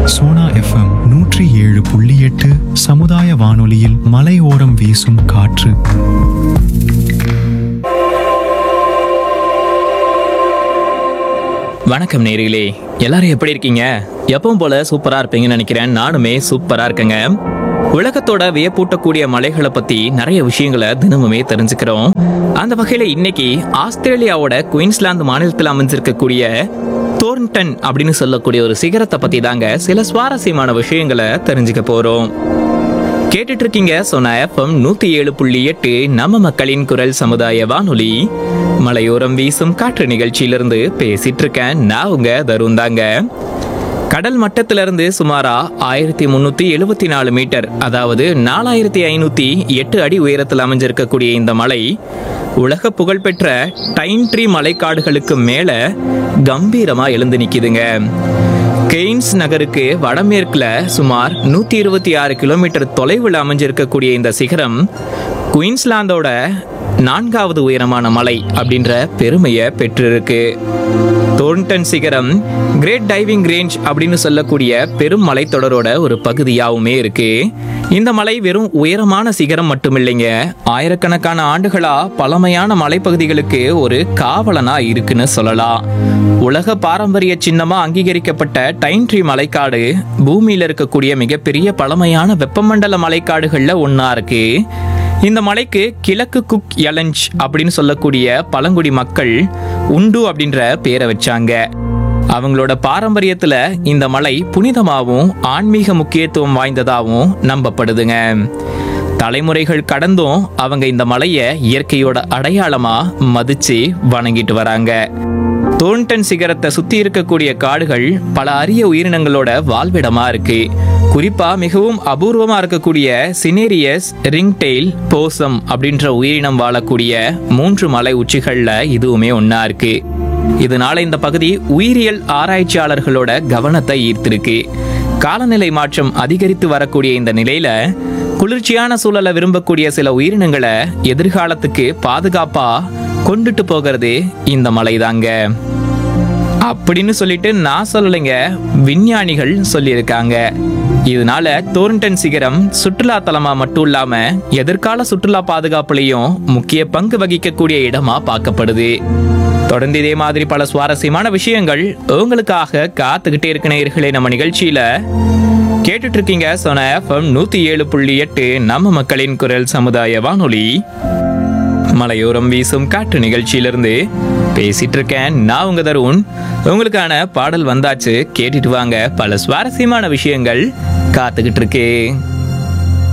Sona FM நூற்றி ஏழு புள்ளி எட்டு சமுதாய வானொலியில் மலையோரம் வீசும் காற்று வணக்கம் நேர்களே எல்லாரும் எப்படி இருக்கீங்க எப்பவும் போல சூப்பரா இருப்பீங்கன்னு நினைக்கிறேன் நானுமே சூப்பரா இருக்கேங்க உலகத்தோட வியப்பூட்டக்கூடிய மலைகளை பத்தி நிறைய விஷயங்களை தினமுமே தெரிஞ்சுக்கிறோம் அந்த வகையில இன்னைக்கு ஆஸ்திரேலியாவோட குயின்ஸ்லாந்து மாநிலத்தில் அமைஞ்சிருக்கக்கூடிய தோர்ன்டன் அப்படின்னு சொல்லக்கூடிய ஒரு சிகரத்தை பத்தி தாங்க சில சுவாரஸ்யமான விஷயங்களை தெரிஞ்சுக்க போறோம் கேட்டுட்டு இருக்கீங்க சொன்ன எஃப்எம் நூத்தி ஏழு புள்ளி எட்டு நம்ம மக்களின் குரல் சமுதாய வானொலி மலையோரம் வீசும் காற்று நிகழ்ச்சியிலிருந்து பேசிட்டு இருக்கேன் நான் உங்க தருண் தாங்க கடல் மட்டத்திலிருந்து சுமாரா ஆயிரத்தி முன்னூத்தி எழுபத்தி நாலு மீட்டர் அதாவது நாலாயிரத்தி ஐநூத்தி எட்டு அடி உயரத்தில் அமைஞ்சிருக்கக்கூடிய இந்த மலை உலக புகழ்பெற்ற டைன் ட்ரீ மலைக்காடுகளுக்கு மேல கம்பீரமா எழுந்து நிக்குதுங்க கெய்ன்ஸ் நகருக்கு வடமேற்குல சுமார் நூத்தி இருபத்தி ஆறு கிலோமீட்டர் தொலைவில் அமைஞ்சிருக்கக்கூடிய இந்த சிகரம் குயின்ஸ்லாந்தோட நான்காவது உயரமான மலை அப்படின்ற பெருமையை பெற்றிருக்கு தோர்ன்டன் சிகரம் கிரேட் டைவிங் ரேஞ்ச் அப்படின்னு சொல்லக்கூடிய பெரும் மலைத்தொடரோட ஒரு பகுதியாவுமே இருக்கு இந்த மலை வெறும் உயரமான சிகரம் மட்டுமில்லைங்க ஆயிரக்கணக்கான ஆண்டுகளா பழமையான மலைப்பகுதிகளுக்கு ஒரு காவலனா இருக்குன்னு சொல்லலாம் உலக பாரம்பரிய சின்னமா அங்கீகரிக்கப்பட்ட டைன் ட்ரீ மலைக்காடு பூமியில இருக்கக்கூடிய மிகப்பெரிய பழமையான வெப்பமண்டல மலைக்காடுகள்ல ஒண்ணா இருக்கு இந்த மலைக்கு கிழக்கு குக் எலஞ்ச் அப்படின்னு சொல்லக்கூடிய பழங்குடி மக்கள் உண்டு அப்படின்ற பேரை வச்சாங்க அவங்களோட பாரம்பரியத்துல இந்த மலை புனிதமாகவும் ஆன்மீக முக்கியத்துவம் வாய்ந்ததாகவும் நம்பப்படுதுங்க தலைமுறைகள் கடந்தும் அவங்க இந்த மலையை இயற்கையோட அடையாளமா மதிச்சு வணங்கிட்டு வராங்க தோன்டன் சிகரத்தை சுத்தி இருக்கக்கூடிய காடுகள் பல அரிய உயிரினங்களோட வாழ்விடமா இருக்கு குறிப்பா மிகவும் அபூர்வமா இருக்கக்கூடிய சினேரியஸ் ரிங்டெயில் போசம் அப்படின்ற உயிரினம் வாழக்கூடிய மூன்று மலை உச்சிகள்ல இதுவுமே ஒண்ணா இருக்கு இதனால இந்த பகுதி உயிரியல் ஆராய்ச்சியாளர்களோட கவனத்தை ஈர்த்திருக்கு காலநிலை மாற்றம் அதிகரித்து வரக்கூடிய இந்த நிலையில குளிர்ச்சியான சூழலை விரும்பக்கூடிய சில உயிரினங்களை எதிர்காலத்துக்கு பாதுகாப்பா கொண்டுட்டு போகிறது இந்த மலைதாங்க அப்படின்னு சொல்லிட்டு நான் சொல்லலைங்க விஞ்ஞானிகள் சொல்லியிருக்காங்க இதனால தோர்ன்டன் சிகரம் சுற்றுலா தலமா மட்டும் இல்லாம எதிர்கால சுற்றுலா பாதுகாப்புலையும் முக்கிய பங்கு வகிக்கக்கூடிய இடமா பார்க்கப்படுது தொடர்ந்து இதே மாதிரி பல சுவாரஸ்யமான விஷயங்கள் உங்களுக்காக காத்துக்கிட்டே இருக்க நேயர்களே நம்ம நிகழ்ச்சியில கேட்டுட்டு இருக்கீங்க சொன்ன எஃப்எம் நூத்தி ஏழு புள்ளி எட்டு நம்ம மக்களின் குரல் சமுதாய வானொலி மலையோரம் வீசும் காற்று நிகழ்ச்சியிலிருந்து பேசிட்டு இருக்கேன் நான் உங்க தருண் உங்களுக்கான பாடல் வந்தாச்சு கேட்டுட்டு வாங்க பல சுவாரஸ்யமான விஷயங்கள் காத்துக்கிட்டு இருக்கேன்